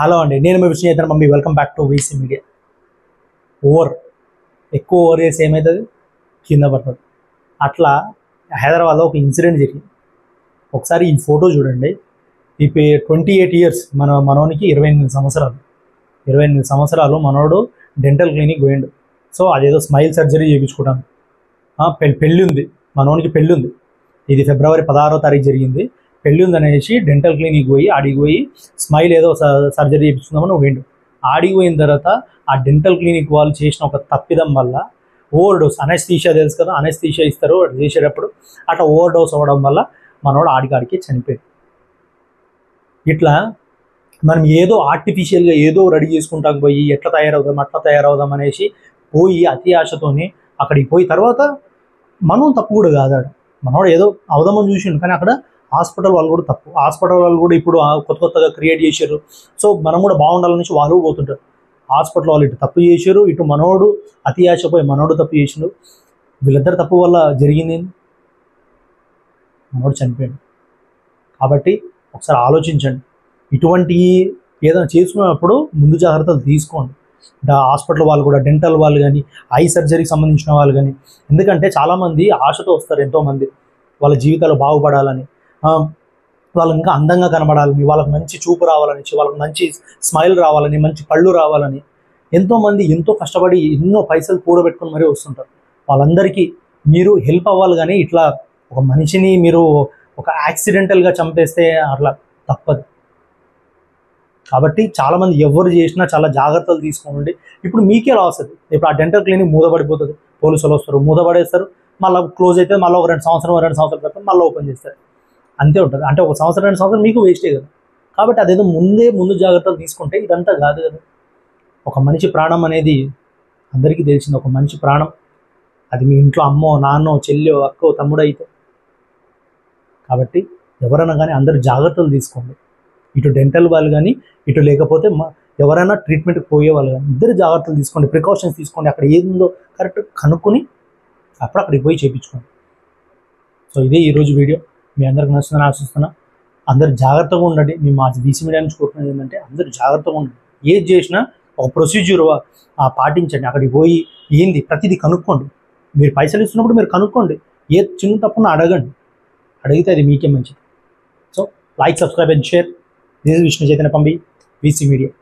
Hello అండి నేను మీ Vishnu Chaitanya mummy welcome back to VC media over ఎక్కువ ఓవర్ చేసి ఏమవుతుంది కింద పడుతుంది అట్లా హైదరాబాద్లో ఒక ఇన్సిడెంట్ జరిగింది ఒకసారి ఈ ఫోటో చూడండి ఈ ట్వంటీ ఎయిట్ ఇయర్స్ మన మనోనికి ఇరవై ఎనిమిది సంవత్సరాలు ఇరవై ఎనిమిది సంవత్సరాలు మనోడు డెంటల్ క్లినిక్ పోయిండు సో అదేదో స్మైల్ సర్జరీ చేయించుకుంటాను పెళ్ళి పెళ్ళి ఉంది మనోనికి పెళ్ళి ఉంది ఇది ఫిబ్రవరి పదహారో తారీఖు జరిగింది పెళ్ళి ఉంది అనేసి డెంటల్ క్లినిక్ పోయి ఆడికి పోయి స్మైల్ ఏదో స- సర్జరీ చేయించుకుందామని పోయిండు ఆడికి పోయిన తర్వాత ఆ డెంటల్ క్లినిక్ వాళ్ళు చేసిన ఒక తప్పిదం వల్ల ఓవర్ డోస్ అనెస్థీషియా తెలుసు కదా అనెస్థీషియా ఇస్తారు అది చేసేటప్పుడు అట్లా ఓవర్ డోస్ అవ్వడం వల్ల మనోడు ఆడికాడికి చనిపోయాడు ఇట్లా మనం ఏదో ఆర్టిఫిషియల్గా ఏదో రెడీ చేసుకుంటాం పోయి ఎట్లా తయారవుదాం అట్లా తయారవుదాం అనేసి పోయి అతి ఆశతోని అక్కడికి పోయి తర్వాత మనం తప్పు కూడా కాదు ఆడ మనోడు ఏదో అవదామని చూసిండు కానీ అక్కడ హాస్పిటల్ వాళ్ళు కూడా తప్పు హాస్పిటల్ వాళ్ళు కూడా ఇప్పుడు ఆ కొత్త కొత్తగా క్రియేట్ చేశారు సో మనం కూడా బాగుండాలనేసి వాళ్ళు పోతుంటారు హాస్పిటల్ వాళ్ళు ఇటు తప్పు చేశారు ఇటు మనోడు అతి ఆశపోయి మనోడు తప్పు చేసిండు వీళ్ళిద్దరు తప్పు వల్ల జరిగింది ఏంది? మనోడు చనిపోయాడు కాబట్టి ఒకసారి ఆలోచించండి ఇటువంటి ఏదైనా చేసుకున్నప్పుడు ముందు జాగ్రత్తలు తీసుకోండి డా- హాస్పిటల్ వాళ్ళు కూడా డెంటల్ వాళ్ళు కానీ ఐ సర్జరీకి సంబంధించిన వాళ్ళు కానీ ఎందుకంటే చాలామంది ఆశతో వస్తారు ఎంతోమంది వాళ్ళ జీవితాలు బాగుపడాలని ఆ, వాళ్ళు ఇంకా అందంగా కనబడాలని వాళ్ళకి మంచి చూపు రావాలని వాళ్ళకి మంచి స్మైల్ రావాలని మంచి పళ్ళు రావాలని ఎంతోమంది ఎంతో కష్టపడి ఎన్నో పైసలు కూడబెట్టుకొని మరీ వస్తుంటారు వాళ్ళందరికీ మీరు హెల్ప్ అవ్వాలి కానీ ఇట్లా ఒక మనిషిని మీరు ఒక యాక్సిడెంటల్గా చంపేస్తే అట్లా తప్పదు కాబట్టి చాలామంది ఎవరు చేసినా చాలా జాగ్రత్తలు తీసుకోండి ఇప్పుడు మీకే లాస్ అది ఇప్పుడు ఆ డెంటల్ క్లినిక్ మూతపడిపోతుంది పోలీసులు వస్తారు మూతపడేస్తారు మళ్ళీ క్లోజ్ అయితే మళ్ళీ ఒక రెండు సంవత్సరం రెండు సంవత్సరాల తర్వాత మళ్ళీ ఓపెన్ చేస్తారు అంతే ఉంటుంది అంటే ఒక సంవత్సరం రెండు సంవత్సరం మీకు వేస్టే కదా కాబట్టి అదేదో ముందే ముందు జాగ్రత్తలు తీసుకుంటే ఇదంతా కాదు కదా ఒక మనిషి ప్రాణం అనేది అందరికీ తెలిసింది ఒక మనిషి ప్రాణం అది మీ ఇంట్లో అమ్మో నాన్నో చెల్లియో అక్కో తమ్ముడో అయితే కాబట్టి ఎవరైనా కానీ అందరు జాగ్రత్తలు తీసుకోండి ఇటు డెంటల్ వాళ్ళు కానీ ఇటు లేకపోతే మా ఎవరైనా ట్రీట్మెంట్కి పోయే వాళ్ళు కానీ ఇద్దరు జాగ్రత్తలు తీసుకోండి ప్రికాషన్స్ తీసుకోండి అక్కడ ఏముందో కరెక్ట్ కనుక్కొని అప్పుడు అక్కడికి పోయి చేయించుకోండి సో ఇదే ఈరోజు వీడియో మీ అందరికి నచ్చుతుందని ఆశిస్తున్నా అందరు జాగ్రత్తగా ఉండండి మీ మా బీసీ మీడియా నుంచి కోరుకునేది ఏంటంటే అందరూ జాగ్రత్తగా ఉండండి ఏది చేసినా ఒక ప్రొసీజ్యూర్ పాటించండి అక్కడికి పోయి ఏంది ప్రతిదీ కనుక్కోండి మీరు పైసలు ఇస్తున్నప్పుడు మీరు కనుక్కోండి ఏ చిన్న తప్పున అడగండి అడిగితే అది మీకే మంచిది so like subscribe and share this Vishnu Chaitanya Pambi BC media